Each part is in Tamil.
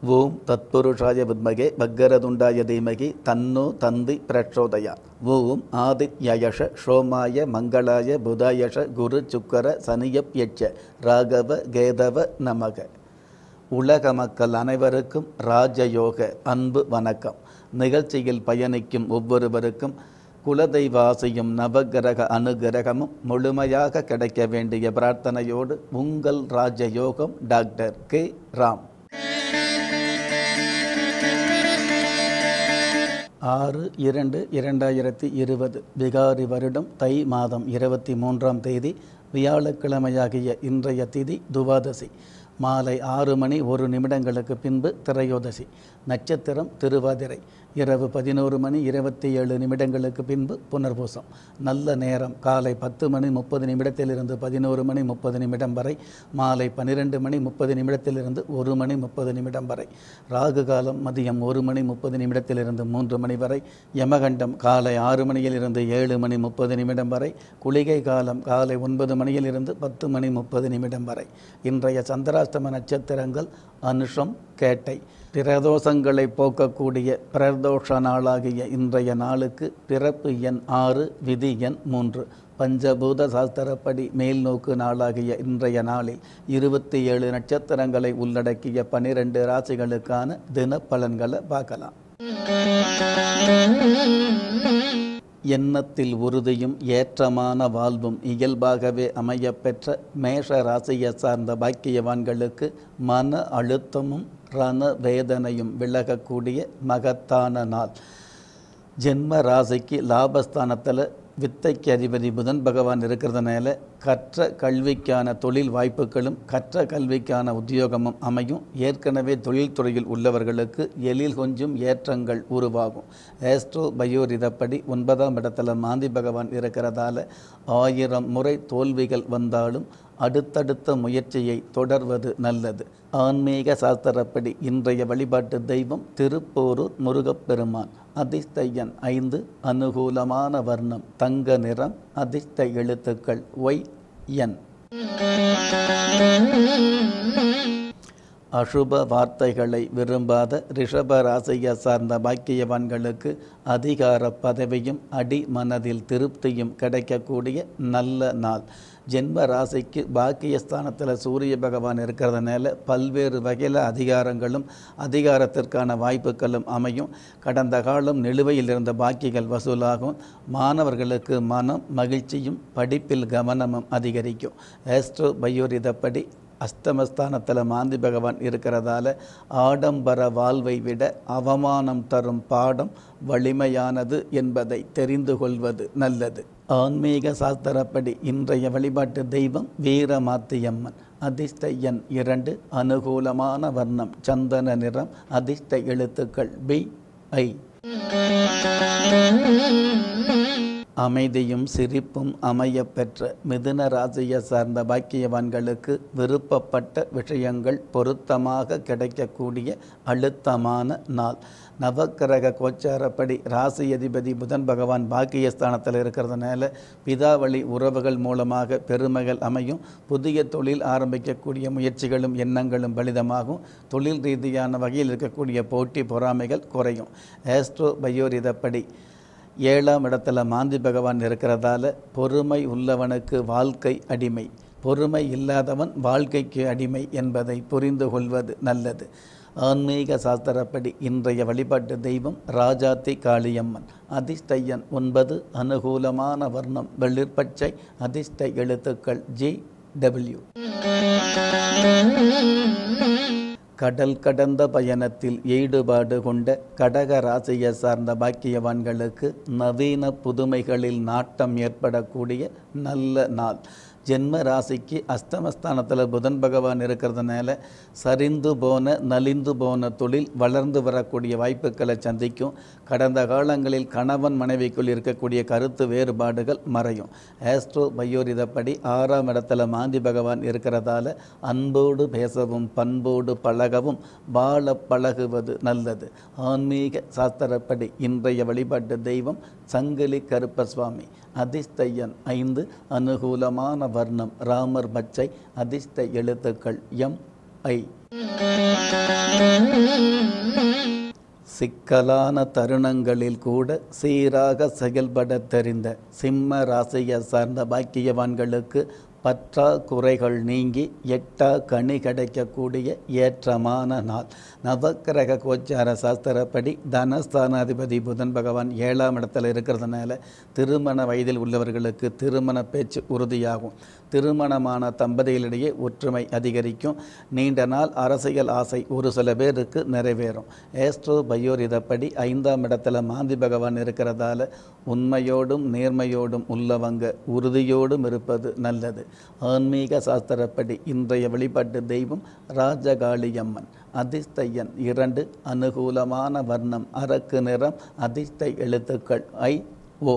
ஓம் தத்புருஷாய வித்மகே வக்கரதுண்டாய தீமகி தன்னோ தந்தி பிரச்சோதயா ஓம் ஆதித்யயஷ ஷோமாய மங்களாய புதாயஷ குரு சுக்கர சனியப்யட்ச ராகவ கேதவ நமக உலக மக்கள் அனைவருக்கும் ராஜயோக அன்பு வணக்கம் நிகழ்ச்சியில் பயணிக்கும் ஒவ்வொருவருக்கும் குலதெய்வ ஆசையும் நவகிரக அனுகிரகமும் முழுமையாக கிடைக்க வேண்டிய பிரார்த்தனையோடு உங்கள் ராஜயோகம் டாக்டர் கே ராம் ஆறு இரண்டு இரண்டாயிரத்தி இருபது விகாரி வருடம் தை மாதம் இருபத்தி மூன்றாம் தேதி வியாழக்கிழமையாகிய இன்றைய திதி துவாதசி மாலை ஆறு மணி ஒரு நிமிடங்களுக்கு பின்பு திரையோதசி நட்சத்திரம் திருவாதிரை இரவு பதினோரு மணி இருபத்தி ஏழு நிமிடங்களுக்கு பின்பு புனர்பூசம் நல்ல நேரம் காலை பத்து மணி முப்பது நிமிடத்திலிருந்து பதினோரு மணி முப்பது நிமிடம் வரை மாலை பன்னிரெண்டு மணி முப்பது நிமிடத்திலிருந்து ஒரு மணி முப்பது நிமிடம் வரை ராகு காலம் மதியம் ஒரு மணி முப்பது நிமிடத்திலிருந்து மூன்று மணி வரை யமகண்டம் காலை ஆறு மணியிலிருந்து ஏழு மணி முப்பது நிமிடம் வரை குளிகை காலம் காலை ஒன்பது மணியிலிருந்து பத்து மணி முப்பது நிமிடம் வரை இன்றைய சந்திராஷ்டம நட்சத்திரங்கள் அனுஷம் கேட்டை பிரதோஷங்களை போக்கக்கூடிய பிரதோஷ நாளாகிய இன்றைய நாளுக்கு பிறப்பு எண் ஆறு விதி எண் மூன்று பஞ்சபூத சாஸ்திரப்படி மேல்நோக்கு நாளாகிய இன்றைய நாளில் இருபத்தி ஏழு நட்சத்திரங்களை உள்ளடக்கிய பனிரெண்டு ராசிகளுக்கான தின பலன்களை பார்க்கலாம் எண்ணத்தில் உறுதியும் ஏற்றமான வாழ்வும் இயல்பாகவே அமையப்பெற்ற மேஷ ராசியை சார்ந்த பாக்கியவான்களுக்கு மன அழுத்தமும் ரண வேதனையும் விலகக்கூடிய மகத்தான நாள் ஜென்ம ராசிக்கு லாபஸ்தானத்தில் வித்தைக்கு அதிபதி புதன் பகவான் இருக்கிறதுனால கற்ற கல்விக்கான தொழில் வாய்ப்புகளும் கற்ற கல்விக்கான உத்தியோகமும் அமையும் ஏற்கனவே தொழில்துறையில் உள்ளவர்களுக்கு எழில் கொஞ்சம் ஏற்றங்கள் உருவாகும் ஏஸ்ட்ரோ பயோரிதப்படி ஒன்பதாம் இடத்துல மாந்தி பகவான் இருக்கிறதால ஆயிரம் முறை தோல்விகள் வந்தாலும் அடுத்தடுத்த முயற்சியை தொடர்வது நல்லது ஆன்மீக சாஸ்திரப்படி இன்றைய வழிபாட்டு தெய்வம் திருப்போரூர் முருகப்பெருமான் அதிர்ஷ்ட எண் ஐந்து அனுகூலமான வர்ணம் தங்க நிறம் அதிர்ஷ்ட எழுத்துக்கள் ஒய் என் அசுப வார்த்தைகளை விரும்பாத ரிஷப ராசியை சார்ந்த பாக்கியவான்களுக்கு அதிகார பதவியும் அடி மனதில் திருப்தியும் கிடைக்கக்கூடிய நல்ல நாள் ஜென்ம ராசிக்கு பாக்கியஸ்தானத்தில் சூரிய பகவான் இருக்கிறதுனால பல்வேறு வகையில் அதிகாரங்களும் அதிகாரத்திற்கான வாய்ப்புகளும் அமையும் கடந்த காலம் நிலுவையில் இருந்த பாக்கிகள் வசூலாகும் மாணவர்களுக்கு மனம் மகிழ்ச்சியும் படிப்பில் கவனமும் அதிகரிக்கும் ஆஸ்ட்ரோ பயோரிதப்படி அஸ்தமஸ்தானத்தில் மாந்தி பகவான் இருக்கிறதால ஆடம்பர வாழ்வை விட அவமானம் தரும் பாடம் வலிமையானது என்பதை தெரிந்து கொள்வது நல்லது ஆன்மீக சாஸ்திரப்படி இன்றைய வழிபாட்டு தெய்வம் வீரமாத்தியம்மன் அதிர்ஷ்ட எண் இரண்டு அனுகூலமான வர்ணம் சந்தன நிறம் அதிர்ஷ்ட எழுத்துக்கள் பி ஐ அமைதியும் சிரிப்பும் அமையப்பெற்ற மிதுன ராசியை சார்ந்த பாக்கியவான்களுக்கு விருப்பப்பட்ட விஷயங்கள் பொருத்தமாக கிடைக்கக்கூடிய அழுத்தமான நாள் நவக்கிரக கோச்சாரப்படி ராசி அதிபதி புதன் பகவான் பாக்கியஸ்தானத்தில் இருக்கிறதுனால பிதாவளி உறவுகள் மூலமாக பெருமைகள் அமையும் புதிய தொழில் ஆரம்பிக்கக்கூடிய முயற்சிகளும் எண்ணங்களும் பலிதமாகும் தொழில் ரீதியான வகையில் இருக்கக்கூடிய போட்டி பொறாமைகள் குறையும் ஆஸ்ட்ரோ பயோரிதப்படி ஏழாம் இடத்துல மாந்தி பகவான் இருக்கிறதால பொறுமை உள்ளவனுக்கு வாழ்க்கை அடிமை பொறுமை இல்லாதவன் வாழ்க்கைக்கு அடிமை என்பதை புரிந்து கொள்வது நல்லது ஆன்மீக சாஸ்திரப்படி இன்றைய வழிபாட்டு தெய்வம் ராஜாத்தி காளியம்மன் அதிர்ஷ்டயன் ஒன்பது அனுகூலமான வர்ணம் வெளிர்பச்சை அதிர்ஷ்ட எழுத்துக்கள் ஜி டபிள்யூ கடல் கடந்த பயணத்தில் ஈடுபாடு கொண்ட கடக ராசியை சார்ந்த பாக்கியவான்களுக்கு நவீன புதுமைகளில் நாட்டம் ஏற்படக்கூடிய நல்ல நாள் ஜென்ம ராசிக்கு அஸ்தமஸ்தானத்தில் புதன் பகவான் இருக்கிறதுனால சரிந்து போன நலிந்து போன தொழில் வளர்ந்து வரக்கூடிய வாய்ப்புகளை சந்திக்கும் கடந்த காலங்களில் கணவன் மனைவிக்குள் இருக்கக்கூடிய கருத்து வேறுபாடுகள் மறையும் ஆஸ்ட்ரோ பயோரிதப்படி ஆறாம் இடத்துல மாந்தி பகவான் இருக்கிறதால அன்போடு பேசவும் பண்போடு பழகவும் வாழ பழகுவது நல்லது ஆன்மீக சாஸ்திரப்படி இன்றைய வழிபாட்டு தெய்வம் சங்கிலி கருப்பசுவாமி அதிர்ஷ்டயன் ஐந்து அனுகூலமான வர்ணம் ராமர் பச்சை அதிர்ஷ்ட எழுத்துக்கள் எம் ஐ சிக்கலான தருணங்களில் கூட சீராக செயல்பட தெரிந்த சிம்ம ராசியை சார்ந்த பாக்கியவான்களுக்கு பற்றாக்குறைகள் நீங்கி எட்டா கனி கிடைக்கக்கூடிய ஏற்றமான நாள் நவக்கிரக கோச்சார சாஸ்திரப்படி தனஸ்தானாதிபதி புதன் பகவான் ஏழாம் இடத்துல இருக்கிறதுனால திருமண வயதில் உள்ளவர்களுக்கு திருமண பேச்சு உறுதியாகும் திருமணமான தம்பதிகளிடையே ஒற்றுமை அதிகரிக்கும் நீண்ட நாள் அரசியல் ஆசை ஒரு சில பேருக்கு நிறைவேறும் ஏஸ்ட்ரோ பயோரிதப்படி ஐந்தாம் இடத்துல மாந்தி பகவான் இருக்கிறதால உண்மையோடும் நேர்மையோடும் உள்ளவங்க உறுதியோடும் இருப்பது நல்லது ஆன்மீக சாஸ்திரப்படி இன்றைய வழிபாட்டு தெய்வம் ராஜகாளியம்மன் அதிர்ஷ்டையன் இரண்டு அனுகூலமான வர்ணம் அரக்கு நிறம் அதிர்ஷ்ட எழுத்துக்கள் ஐ ஓ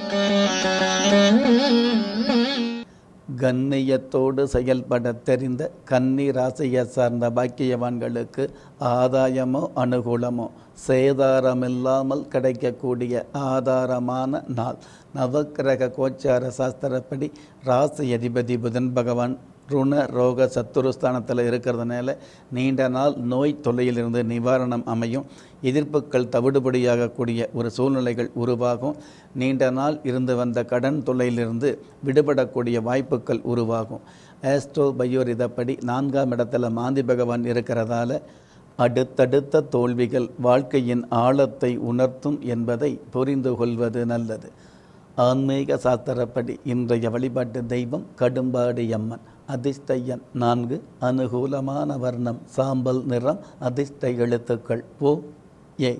கண்ணியத்தோடு செயல்பட தெரிந்த கன்னி ராசியை சார்ந்த பாக்கியவான்களுக்கு ஆதாயமோ அனுகூலமோ சேதாரமில்லாமல் கிடைக்கக்கூடிய ஆதாரமான நாள் நவக்கிரக கோச்சார சாஸ்திரப்படி ராசி அதிபதி புதன் பகவான் ருண ரோக சத்துருஸ்தானத்தில் இருக்கிறதுனால நீண்ட நாள் நோய் தொல்லையிலிருந்து நிவாரணம் அமையும் எதிர்ப்புகள் தவிடுபடியாகக்கூடிய ஒரு சூழ்நிலைகள் உருவாகும் நீண்ட நாள் இருந்து வந்த கடன் தொல்லையிலிருந்து விடுபடக்கூடிய வாய்ப்புகள் உருவாகும் ஆஸ்ட்ரோ பயோரிதப்படி நான்காம் இடத்துல மாந்தி பகவான் இருக்கிறதால அடுத்தடுத்த தோல்விகள் வாழ்க்கையின் ஆழத்தை உணர்த்தும் என்பதை புரிந்து கொள்வது நல்லது ஆன்மீக சாஸ்திரப்படி இன்றைய வழிபாட்டு தெய்வம் கடும்பாடி அம்மன் அதிர்ஷ்டயன் நான்கு அனுகூலமான வர்ணம் சாம்பல் நிறம் அதிர்ஷ்ட எழுத்துக்கள் ஓ ஏ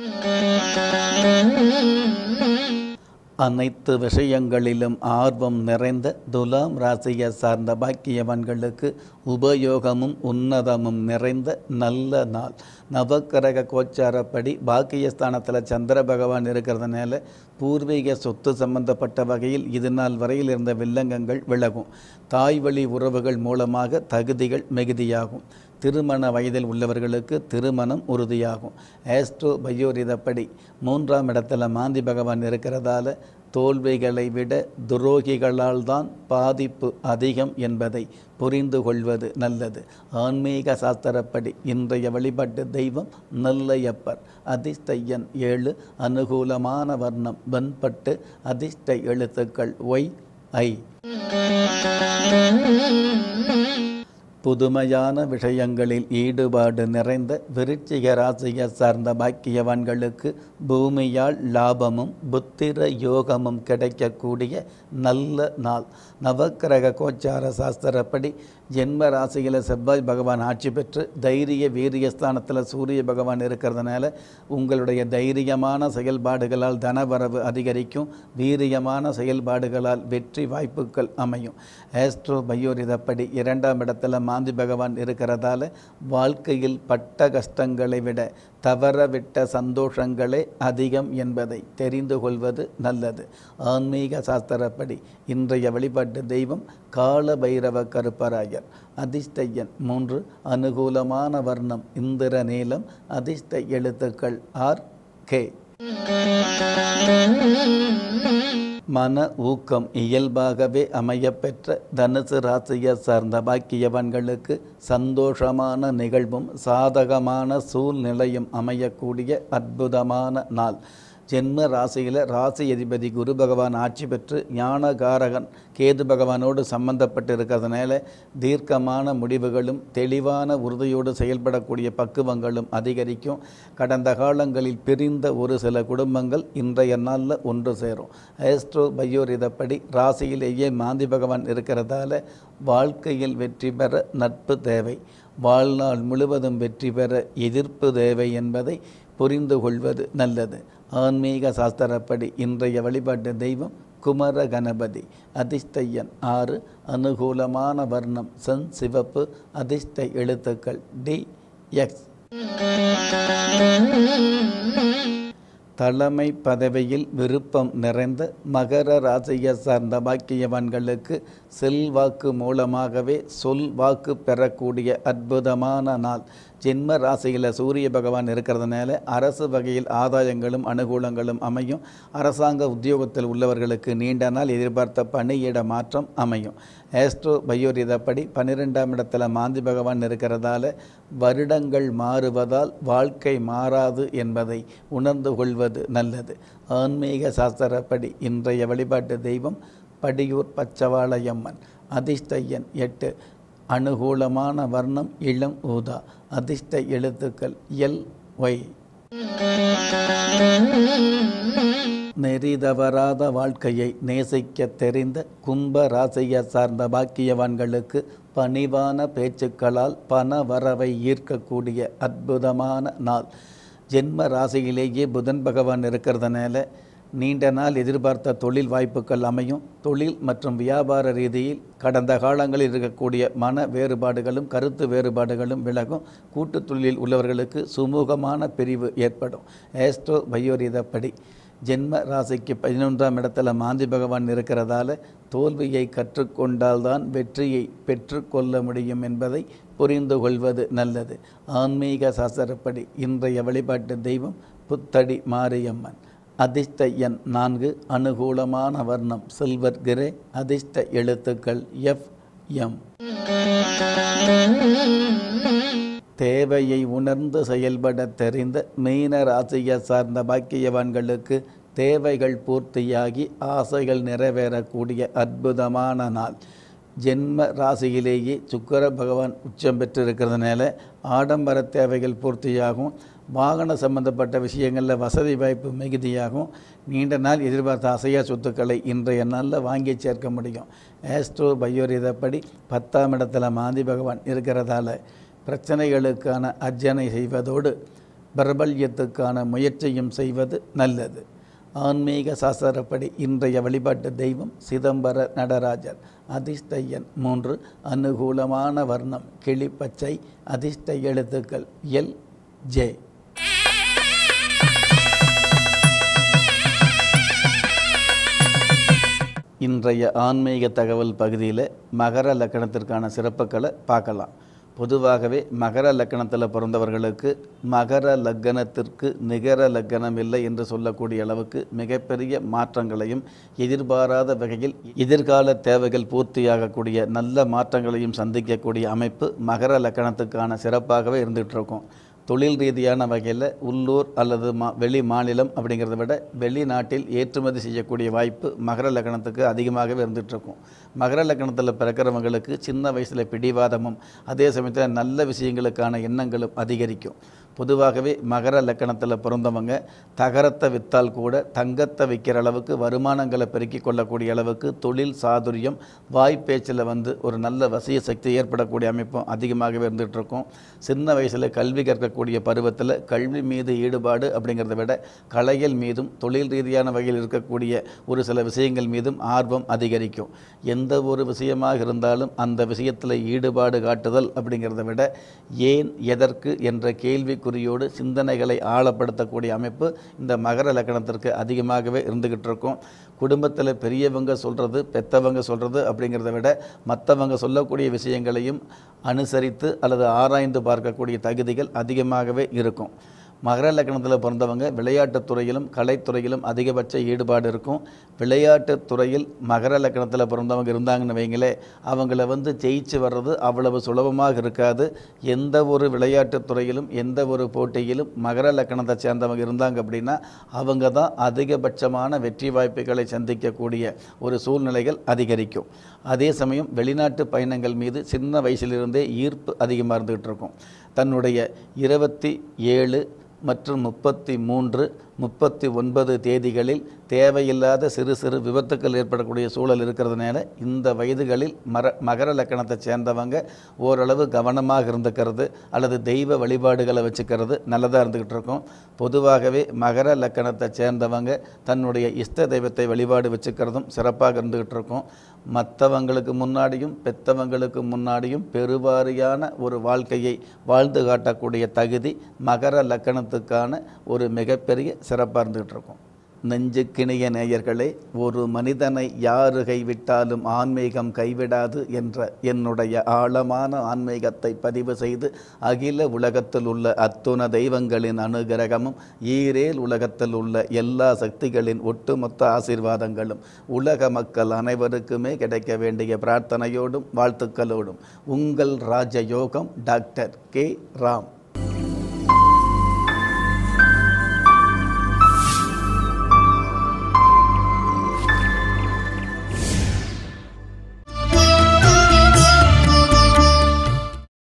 அனைத்து விஷயங்களிலும் ஆர்வம் நிறைந்த துலாம் ராசியை சார்ந்த பாக்கியவன்களுக்கு உபயோகமும் உன்னதமும் நிறைந்த நல்ல நாள் நவக்கிரக கோச்சாரப்படி பாக்கியஸ்தானத்தில் சந்திர பகவான் இருக்கிறதுனால பூர்வீக சொத்து சம்பந்தப்பட்ட வகையில் இது நாள் வரையில் இருந்த வில்லங்கங்கள் விலகும் தாய் வழி உறவுகள் மூலமாக தகுதிகள் மிகுதியாகும் திருமண வயதில் உள்ளவர்களுக்கு திருமணம் உறுதியாகும் ஆஸ்ட்ரோ பயோரிதப்படி மூன்றாம் இடத்துல மாந்தி பகவான் இருக்கிறதால தோல்விகளை விட துரோகிகளால் தான் பாதிப்பு அதிகம் என்பதை புரிந்து கொள்வது நல்லது ஆன்மீக சாஸ்திரப்படி இன்றைய வழிபாட்டு தெய்வம் நல்லையப்பர் அதிர்ஷ்டையன் ஏழு அனுகூலமான வர்ணம் வெண்பட்டு அதிர்ஷ்ட எழுத்துக்கள் ஒய் ஐ புதுமையான விஷயங்களில் ஈடுபாடு நிறைந்த விருச்சிக ராசியை சார்ந்த பாக்கியவான்களுக்கு பூமியால் லாபமும் புத்திர யோகமும் கிடைக்கக்கூடிய நல்ல நாள் நவக்கிரக கோச்சார சாஸ்திரப்படி ஜென்ம ராசியில் செவ்வாய் பகவான் ஆட்சி பெற்று தைரிய வீரியஸ்தானத்தில் சூரிய பகவான் இருக்கிறதுனால உங்களுடைய தைரியமான செயல்பாடுகளால் தனவரவு அதிகரிக்கும் வீரியமான செயல்பாடுகளால் வெற்றி வாய்ப்புகள் அமையும் ஆஸ்ட்ரோ பயோரிதப்படி இரண்டாம் இடத்துல மாந்தி பகவான் இருக்கிறதால வாழ்க்கையில் பட்ட கஷ்டங்களை விட தவறவிட்ட சந்தோஷங்களே அதிகம் என்பதை தெரிந்து கொள்வது நல்லது ஆன்மீக சாஸ்திரப்படி இன்றைய வழிபாட்டு தெய்வம் கால பைரவ கருப்பராயர் அதிர்ஷ்டயன் மூன்று அனுகூலமான வர்ணம் இந்திர நீலம் அதிர்ஷ்ட எழுத்துக்கள் ஆர் கே மன ஊக்கம் இயல்பாகவே அமையப்பெற்ற தனுசு ராசியை சார்ந்த பாக்கியவன்களுக்கு சந்தோஷமான நிகழ்வும் சாதகமான சூழ்நிலையும் அமையக்கூடிய அற்புதமான நாள் ஜென்ம ராசியில் ராசி அதிபதி குரு பகவான் ஆட்சி பெற்று ஞானகாரகன் கேது பகவானோடு சம்பந்தப்பட்டு இருக்கிறதுனால தீர்க்கமான முடிவுகளும் தெளிவான உறுதியோடு செயல்படக்கூடிய பக்குவங்களும் அதிகரிக்கும் கடந்த காலங்களில் பிரிந்த ஒரு சில குடும்பங்கள் இன்றைய நாளில் ஒன்று சேரும் ஆஸ்ட்ரோ பயோரிதப்படி ராசியிலேயே மாந்தி பகவான் இருக்கிறதால வாழ்க்கையில் வெற்றி பெற நட்பு தேவை வாழ்நாள் முழுவதும் வெற்றி பெற எதிர்ப்பு தேவை என்பதை புரிந்து கொள்வது நல்லது ஆன்மீக சாஸ்திரப்படி இன்றைய வழிபாட்டு தெய்வம் குமர கணபதி அதிர்ஷ்டையன் ஆறு அனுகூலமான வர்ணம் சென் சிவப்பு அதிர்ஷ்ட எழுத்துக்கள் டி எக்ஸ் தலைமை பதவியில் விருப்பம் நிறைந்த மகர ராசியை சார்ந்த பாக்கியவான்களுக்கு செல்வாக்கு மூலமாகவே சொல் வாக்கு பெறக்கூடிய அற்புதமான நாள் ஜென்ம ராசியில் சூரிய பகவான் இருக்கிறதுனால அரசு வகையில் ஆதாயங்களும் அனுகூலங்களும் அமையும் அரசாங்க உத்தியோகத்தில் உள்ளவர்களுக்கு நீண்ட நாள் எதிர்பார்த்த பணியிட மாற்றம் அமையும் ஆஸ்ட்ரோ பயோரிதப்படி பன்னிரெண்டாம் இடத்துல மாந்தி பகவான் இருக்கிறதால வருடங்கள் மாறுவதால் வாழ்க்கை மாறாது என்பதை உணர்ந்து கொள்வது நல்லது ஆன்மீக சாஸ்திரப்படி இன்றைய வழிபாட்டு தெய்வம் படியூர் பச்சவாளையம்மன் அதிர்ஷ்ட எண் எட்டு அனுகூலமான வர்ணம் இளம் ஊதா அதிர்ஷ்ட எழுத்துக்கள் எல் ஒய் நெறிதவறாத வாழ்க்கையை நேசிக்க தெரிந்த கும்ப ராசியை சார்ந்த பாக்கியவான்களுக்கு பணிவான பேச்சுக்களால் பண வரவை ஈர்க்கக்கூடிய அற்புதமான நாள் ஜென்ம ராசியிலேயே புதன் பகவான் இருக்கிறதுனால நீண்ட நாள் எதிர்பார்த்த தொழில் வாய்ப்புகள் அமையும் தொழில் மற்றும் வியாபார ரீதியில் கடந்த காலங்களில் இருக்கக்கூடிய மன வேறுபாடுகளும் கருத்து வேறுபாடுகளும் விலகும் கூட்டுத் தொழிலில் உள்ளவர்களுக்கு சுமூகமான பிரிவு ஏற்படும் ஏஸ்ட்ரோ பயோரிதப்படி ஜென்ம ராசிக்கு பதினொன்றாம் இடத்துல மாந்தி பகவான் இருக்கிறதால தோல்வியை கற்றுக்கொண்டால்தான் வெற்றியை பெற்றுக்கொள்ள முடியும் என்பதை புரிந்து கொள்வது நல்லது ஆன்மீக சாஸ்திரப்படி இன்றைய வழிபாட்டு தெய்வம் புத்தடி மாரியம்மன் அதிர்ஷ்ட எண் நான்கு அனுகூலமான வர்ணம் சில்வர் கிரே அதிர்ஷ்ட எழுத்துக்கள் எஃப் எம் தேவையை உணர்ந்து செயல்பட தெரிந்த மீன ராசியை சார்ந்த பாக்கியவான்களுக்கு தேவைகள் பூர்த்தியாகி ஆசைகள் நிறைவேறக்கூடிய அற்புதமான நாள் ஜென்ம ராசியிலேயே சுக்கர பகவான் உச்சம் பெற்றிருக்கிறதுனால ஆடம்பர தேவைகள் பூர்த்தியாகும் வாகன சம்பந்தப்பட்ட விஷயங்களில் வசதி வாய்ப்பு மிகுதியாகும் நீண்ட நாள் எதிர்பார்த்த அசையா சொத்துக்களை இன்றைய நாளில் வாங்கி சேர்க்க முடியும் ஆஸ்ட்ரோ பயோரிதப்படி பத்தாம் இடத்துல மாந்தி பகவான் இருக்கிறதால பிரச்சனைகளுக்கான அர்ச்சனை செய்வதோடு பிரபல்யத்துக்கான முயற்சியும் செய்வது நல்லது ஆன்மீக சாஸ்திரப்படி இன்றைய வழிபாட்டு தெய்வம் சிதம்பர நடராஜர் அதிர்ஷ்ட எண் மூன்று அனுகூலமான வர்ணம் கிளிப்பச்சை அதிர்ஷ்ட எழுத்துக்கள் எல் ஜே இன்றைய ஆன்மீக தகவல் பகுதியில் மகர லக்கணத்திற்கான சிறப்புகளை பார்க்கலாம் பொதுவாகவே மகர லக்கணத்தில் பிறந்தவர்களுக்கு மகர லக்கணத்திற்கு நிகர லக்கணம் இல்லை என்று சொல்லக்கூடிய அளவுக்கு மிகப்பெரிய மாற்றங்களையும் எதிர்பாராத வகையில் எதிர்கால தேவைகள் பூர்த்தியாகக்கூடிய நல்ல மாற்றங்களையும் சந்திக்கக்கூடிய அமைப்பு மகர லக்கணத்துக்கான சிறப்பாகவே இருந்துகிட்டு இருக்கும் தொழில் ரீதியான வகையில் உள்ளூர் அல்லது மா வெளி மாநிலம் அப்படிங்கிறத விட வெளிநாட்டில் ஏற்றுமதி செய்யக்கூடிய வாய்ப்பு மகர லக்னத்துக்கு அதிகமாகவே இருந்துகிட்ருக்கும் மகர லக்னத்தில் பிறக்கிறவங்களுக்கு சின்ன வயசில் பிடிவாதமும் அதே சமயத்தில் நல்ல விஷயங்களுக்கான எண்ணங்களும் அதிகரிக்கும் பொதுவாகவே மகர லக்கணத்தில் பிறந்தவங்க தகரத்தை விற்றால் கூட தங்கத்தை விற்கிற அளவுக்கு வருமானங்களை பெருக்கிக் கொள்ளக்கூடிய அளவுக்கு தொழில் சாதுரியம் வாய்ப்பேச்சில் வந்து ஒரு நல்ல வசிய சக்தி ஏற்படக்கூடிய அமைப்பும் அதிகமாகவே இருந்துகிட்டு இருக்கும் சின்ன வயசில் கல்வி கற்கக்கூடிய பருவத்தில் கல்வி மீது ஈடுபாடு அப்படிங்கிறத விட கலைகள் மீதும் தொழில் ரீதியான வகையில் இருக்கக்கூடிய ஒரு சில விஷயங்கள் மீதும் ஆர்வம் அதிகரிக்கும் எந்த ஒரு விஷயமாக இருந்தாலும் அந்த விஷயத்தில் ஈடுபாடு காட்டுதல் அப்படிங்கிறத விட ஏன் எதற்கு என்ற கேள்விக்குறியோடு சிந்தனைகளை ஆழப்படுத்தக்கூடிய அமைப்பு இந்த மகர லக்கணத்திற்கு அதிகமாகவே இருந்துக்கிட்டு இருக்கும் குடும்பத்தில் பெரியவங்க சொல்கிறது பெத்தவங்க சொல்கிறது அப்படிங்கிறத விட மற்றவங்க சொல்லக்கூடிய விஷயங்களையும் அனுசரித்து அல்லது ஆராய்ந்து பார்க்கக்கூடிய தகுதிகள் அதிகமாகவே இருக்கும் மகர லக்னத்தில் பிறந்தவங்க விளையாட்டுத் துறையிலும் கலைத்துறையிலும் அதிகபட்ச ஈடுபாடு இருக்கும் விளையாட்டுத் துறையில் மகர லக்னத்தில் பிறந்தவங்க இருந்தாங்கன்னு வைங்களே அவங்கள வந்து ஜெயிச்சு வர்றது அவ்வளவு சுலபமாக இருக்காது எந்த ஒரு விளையாட்டுத் துறையிலும் எந்த ஒரு போட்டியிலும் மகர லக்னத்தை சேர்ந்தவங்க இருந்தாங்க அப்படின்னா அவங்க தான் அதிகபட்சமான வெற்றி வாய்ப்புகளை சந்திக்கக்கூடிய ஒரு சூழ்நிலைகள் அதிகரிக்கும் அதே சமயம் வெளிநாட்டு பயணங்கள் மீது சின்ன வயசிலிருந்தே ஈர்ப்பு அதிகமாக இருந்துகிட்டு இருக்கும் தன்னுடைய இருபத்தி ஏழு மற்றும் முப்பத்தி மூன்று முப்பத்தி ஒன்பது தேதிகளில் தேவையில்லாத சிறு சிறு விபத்துக்கள் ஏற்படக்கூடிய சூழல் இருக்கிறதுனால இந்த வயதுகளில் மர மகர லக்கணத்தை சேர்ந்தவங்க ஓரளவு கவனமாக இருந்துக்கிறது அல்லது தெய்வ வழிபாடுகளை வச்சுக்கிறது நல்லதாக இருந்துக்கிட்டு இருக்கும் பொதுவாகவே மகர லக்கணத்தை சேர்ந்தவங்க தன்னுடைய இஷ்ட தெய்வத்தை வழிபாடு வச்சுக்கிறதும் சிறப்பாக இருந்துக்கிட்டு இருக்கும் மற்றவங்களுக்கு முன்னாடியும் பெத்தவங்களுக்கு முன்னாடியும் பெருவாரியான ஒரு வாழ்க்கையை வாழ்ந்து காட்டக்கூடிய தகுதி மகர லக்கணத்துக்கான ஒரு மிகப்பெரிய சிறப்பாக இருந்துகிட்டு இருக்கும் நெஞ்சுக்கிணிய நேயர்களே ஒரு மனிதனை யாரு கைவிட்டாலும் ஆன்மீகம் கைவிடாது என்ற என்னுடைய ஆழமான ஆன்மீகத்தை பதிவு செய்து அகில உலகத்தில் உள்ள அத்துண தெய்வங்களின் அனுகிரகமும் ஈரேல் உலகத்தில் உள்ள எல்லா சக்திகளின் ஒட்டுமொத்த ஆசீர்வாதங்களும் உலக மக்கள் அனைவருக்குமே கிடைக்க வேண்டிய பிரார்த்தனையோடும் வாழ்த்துக்களோடும் உங்கள் ராஜயோகம் டாக்டர் கே ராம்